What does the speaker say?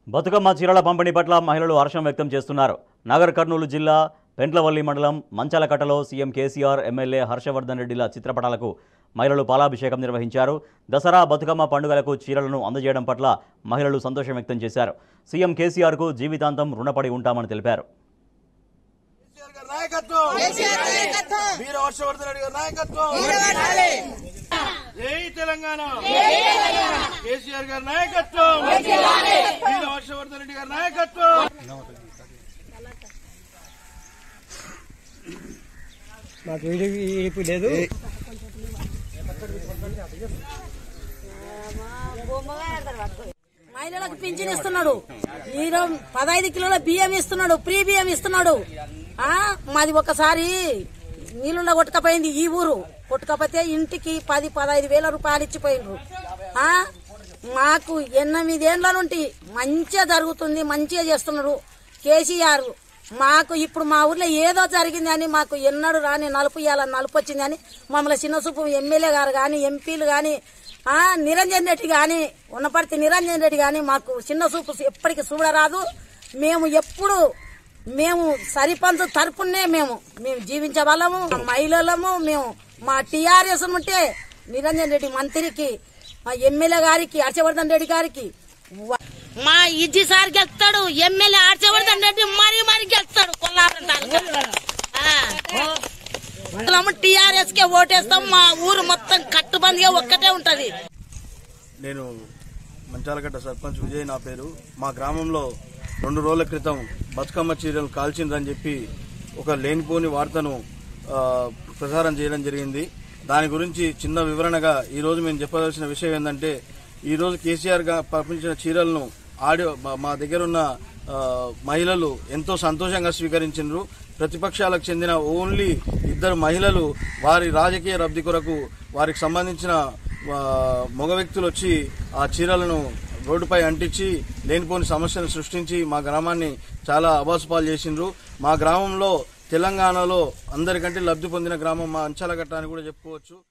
బతుకమ్మ చీరల పంపిణీ పట్ల మహిళలు హర్షం వ్యక్తం చేస్తున్నారు నాగర్ కర్నూలు జిల్లా పెంట్లవల్లి మండలం మంచాలకట్టలో సీఎం కేసీఆర్ ఎమ్మెల్యే హర్షవర్ధన్ రెడ్డిల చిత్రపటాలకు మహిళలు పాలాభిషేకం నిర్వహించారు దసరా బతుకమ్మ పండుగలకు చీరలను అందజేయడం పట్ల మహిళలు సంతోషం వ్యక్తం చేశారు సీఎం కేసీఆర్కు జీవితాంతం రుణపడి ఉంటామని తెలిపారు కేసీఆర్ గారి నాయకత్వం వీర హర్షవర్ధన్ రెడ్డి గారి నాయకత్వం జై తెలంగాణ కేసీఆర్ గారి నాయకత్వం వీర హర్షవర్ధన్ రెడ్డి గారి నాయకత్వం మాకు ఈడిపి లేదు మహిళలకు పింఛన్ ఇస్తున్నాడు ఈరో పదహైదు కిలోల బియ్యం ఇస్తున్నాడు ప్రీ బియ్యం ఇస్తున్నాడు ఆ మాది ఒకసారి నీళ్ళుండ కొట్టుకపోయింది ఈ ఊరు కొట్టుకపోతే ఇంటికి పది పదహైదు వేల రూపాయలు ఇచ్చిపోయిండ్రు ఆ మాకు ఎనిమిదేండ్ల నుండి మంచిగా జరుగుతుంది మంచిగా చేస్తున్నారు కేసీఆర్ మాకు ఇప్పుడు మా ఊర్లో ఏదో జరిగిందని మాకు ఎన్నడూ రాని నలుపు ఇవ్వాల నలుపు వచ్చిందని మమ్మల్ని చిన్నసూపు ఎమ్మెల్యే గారు కానీ ఎంపీలు కానీ ఆ నిరంజన్ రెడ్డి గాని ఉన్నపడితే నిరంజన్ రెడ్డి గాని మాకు చిన్న చూపు ఎప్పటికి చూడరాదు మేము ఎప్పుడు మేము సరిపంచు తరపునే మేము మేము జీవించే వాళ్ళము మహిళలము మేము మా టీఆర్ఎస్ ఉంటే నిరంజన్ రెడ్డి మంత్రికి మా ఎమ్మెల్యే గారికి హర్షవర్ధన్ రెడ్డి గారికి వ- మా ఇజ్జి సార్ గెలుస్తాడు ఎమ్మెల్యే హర్షవర్ధన్ రెడ్డి మరీ మరీ గెలుస్తాడు కొల్లారం టీఆర్ఎస్ కే ఓటేస్తాం మా ఊరు మొత్తం కట్టుబందిగా ఒక్కటే ఉంటది నేను మంచాలగడ్డ సర్పంచ్ విజయ్ నా పేరు మా గ్రామంలో రెండు రోజుల క్రితం బతుకమ్మ చీరలు కాల్చిందని చెప్పి ఒక లేనిపోని వార్తను ఆ, ప్రసారం చేయడం జరిగింది దాని గురించి చిన్న వివరణగా ఈ రోజు మేము చెప్పవలసిన విషయం ఏంటంటే ఈ రోజు కేసీఆర్ గా పంపించిన చీరలను ఆడియో మా- మా దగ్గర ఉన్న ఆ, మహిళలు ఎంతో సంతోషంగా స్వీకరించారు ప్రతిపక్షాలకు చెందిన ఓన్లీ ఇద్దరు మహిళలు వారి రాజకీయ లబ్ధి కొరకు వారికి సంబంధించిన ఆ, మగ వ్యక్తులు వచ్చి ఆ చీరలను రోడ్డుపై అంటించి లేనిపోని సమస్యను సృష్టించి మా గ్రామాన్ని చాలా అబాసుపాలు చేసిండ్రు మా గ్రామంలో తెలంగాణలో అందరికంటే లబ్ధి పొందిన గ్రామం మా అంచాలగట్ట అని కూడా చెప్పుకోవచ్చు